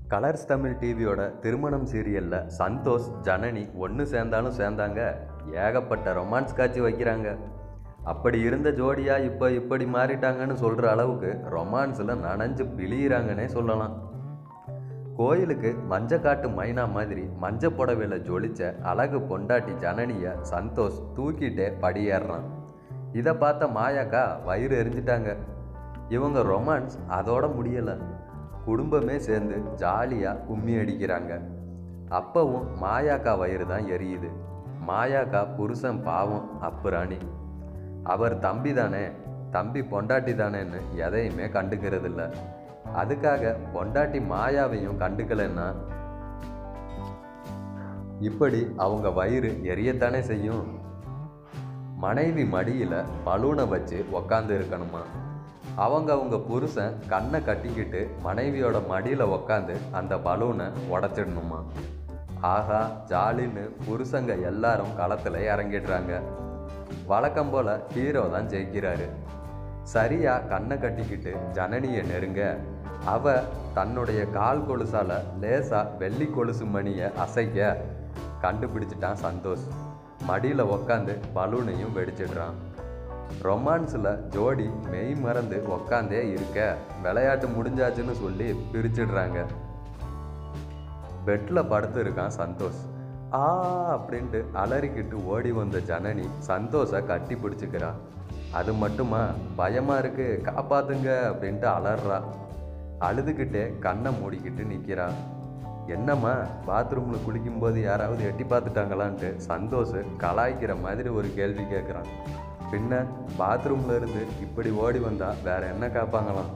colours Tamil டிவியோட திருமணம் சீரியலில் சந்தோஷ் ஜனனி ஒன்று சேர்ந்தாலும் சேர்ந்தாங்க ஏகப்பட்ட ரொமான்ஸ் காட்சி வைக்கிறாங்க அப்படி இருந்த ஜோடியாக இப்போ இப்படி மாறிட்டாங்கன்னு சொல்கிற அளவுக்கு ரொமான்ஸில் நனைஞ்சு பிழியிறாங்கன்னே சொல்லலாம் கோயிலுக்கு மஞ்சக்காட்டு மைனா மாதிரி மஞ்ச புடவையில் ஜொலிச்ச அழகு பொண்டாட்டி ஜனனியை சந்தோஷ் தூக்கிட்டே படியேறான் இதை பார்த்த மாயாக்கா வயிறு எரிஞ்சிட்டாங்க இவங்க ரொமான்ஸ் அதோட முடியலை குடும்பமே சேர்ந்து ஜாலியாக கும்மி அடிக்கிறாங்க அப்பவும் மாயாக்கா வயிறு தான் எரியுது மாயாக்கா புருஷன் பாவம் அப்புராணி அவர் தம்பி தானே தம்பி பொண்டாட்டி தானேன்னு எதையுமே கண்டுக்கிறது இல்ல அதுக்காக பொண்டாட்டி மாயாவையும் கண்டுக்கலைன்னா இப்படி அவங்க வயிறு எரியத்தானே செய்யும் மனைவி மடியில் பலூனை வச்சு உக்காந்து இருக்கணுமா அவங்க அவங்க புருஷன் கண்ணை கட்டிக்கிட்டு மனைவியோட மடியில் உக்காந்து அந்த பலூனை உடச்சிடணுமா ஆஹா ஜாலின்னு புருஷங்க எல்லாரும் களத்தில் இறங்கிடுறாங்க வழக்கம் போல் ஹீரோ தான் ஜெயிக்கிறாரு சரியா கண்ணை கட்டிக்கிட்டு ஜனனியை நெருங்க அவ தன்னுடைய கால் கொலுசால லேசா வெள்ளி கொலுசு மணியை அசைக்க கண்டுபிடிச்சிட்டான் சந்தோஷ் மடியில் உக்காந்து பலூனையும் வெடிச்சிடுறான் ரொமான்ஸில் ஜோடி மெய் மறந்து உக்காந்தே இருக்க விளையாட்டு முடிஞ்சாச்சுன்னு சொல்லி பிரிச்சிடுறாங்க பெட்டில் படுத்து இருக்கான் சந்தோஷ் ஆ அப்படின்ட்டு அலறிக்கிட்டு ஓடி வந்த ஜனனி சந்தோஷை கட்டி பிடிச்சிக்கிறா அது மட்டுமா பயமா இருக்கு காப்பாத்துங்க அப்படின்ட்டு அலறா அழுதுகிட்டே கண்ணை மூடிக்கிட்டு நிற்கிறா என்னம்மா பாத்ரூமில் குளிக்கும்போது யாராவது எட்டி பார்த்துட்டாங்களான்ட்டு சந்தோஷ் கலாய்க்கிற மாதிரி ஒரு கேள்வி கேட்குறான் பின்ன பாத்ரூம்ல இருந்து இப்படி ஓடி வந்தா வேற என்ன காப்பாங்களாம்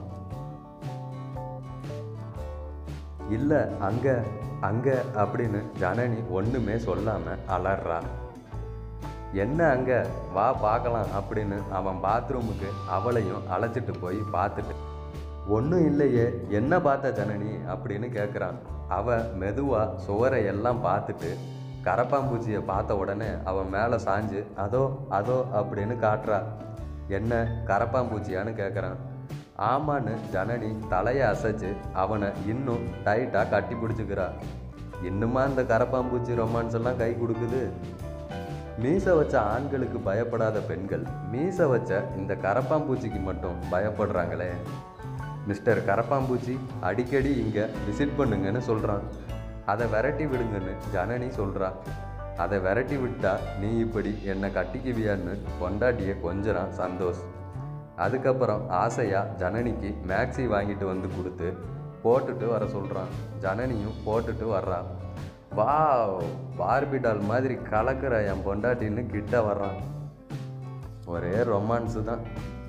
இல்லை அங்கே அங்கே அப்படின்னு ஜனனி ஒன்றுமே சொல்லாமல் அலறா என்ன அங்கே வா பார்க்கலாம் அப்படின்னு அவன் பாத்ரூமுக்கு அவளையும் அழைச்சிட்டு போய் பார்த்துட்டு ஒன்றும் இல்லையே என்ன பார்த்த ஜனனி அப்படின்னு கேட்குறான் அவ மெதுவாக சுவரை எல்லாம் பார்த்துட்டு கரப்பாம்பூச்சியை பார்த்த உடனே அவன் மேலே சாஞ்சு அதோ அதோ அப்படின்னு காட்டுறா என்ன கரப்பாம்பூச்சியான்னு கேட்குறான் ஆமான்னு ஜனனி தலையை அசைச்சு அவனை இன்னும் டைட்டாக கட்டி பிடிச்சிக்கிறா இன்னுமா இந்த கரப்பாம்பூச்சி ரொமான்ஸ் எல்லாம் கை கொடுக்குது மீசை வச்ச ஆண்களுக்கு பயப்படாத பெண்கள் மீசை வச்ச இந்த கரப்பாம்பூச்சிக்கு மட்டும் பயப்படுறாங்களே மிஸ்டர் கரப்பாம்பூச்சி அடிக்கடி இங்கே விசிட் பண்ணுங்கன்னு சொல்கிறான் அதை விரட்டி விடுங்கன்னு ஜனனி சொல்கிறா அதை விரட்டி விட்டா நீ இப்படி என்னை கட்டிக்குவியான்னு பொண்டாட்டியை கொஞ்சறான் சந்தோஷ் அதுக்கப்புறம் ஆசையாக ஜனனிக்கு மேக்ஸி வாங்கிட்டு வந்து கொடுத்து போட்டுட்டு வர சொல்கிறான் ஜனனியும் போட்டுட்டு வர்றா வா பார்பி டால் மாதிரி கலக்கிற என் பொண்டாட்டின்னு கிட்ட வர்றான் ஒரே ரொமான்ஸு தான்